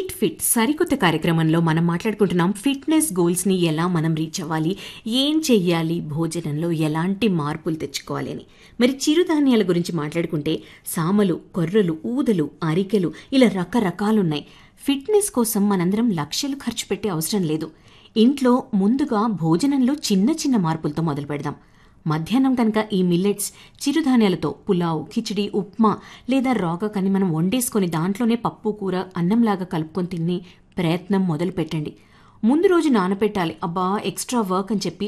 eat fit సరికొత్త కార్యక్రమంలో మనం మాట్లాడుకుంటున్నాం ఫిట్నెస్ గోల్స్ని ఎలా మనం రీచ్ అవ్వాలి ఏం చెయ్యాలి భోజనంలో ఎలాంటి మార్పులు తెచ్చుకోవాలి అని మరి చిరుధాన్యాల గురించి మాట్లాడుకుంటే సామలు కొర్రలు ఊదలు అరికెలు ఇలా రకరకాలున్నాయి ఫిట్నెస్ కోసం మనందరం లక్షలు ఖర్చు పెట్టే అవసరం లేదు ఇంట్లో ముందుగా భోజనంలో చిన్న చిన్న మార్పులతో మొదలు పెడదాం మధ్యాహ్నం కనుక ఈ మిల్లెట్స్ చిరుధాన్యాలతో పులావ్ కిచిడి ఉప్మా లేదా రోగ కని మనం వండేసుకొని దాంట్లోనే పప్పు కూర అన్నంలాగా కలుపుకొని తినే ప్రయత్నం మొదలు పెట్టండి ముందు రోజు నానపెట్టాలి అబ్బా ఎక్స్ట్రా వర్క్ అని చెప్పి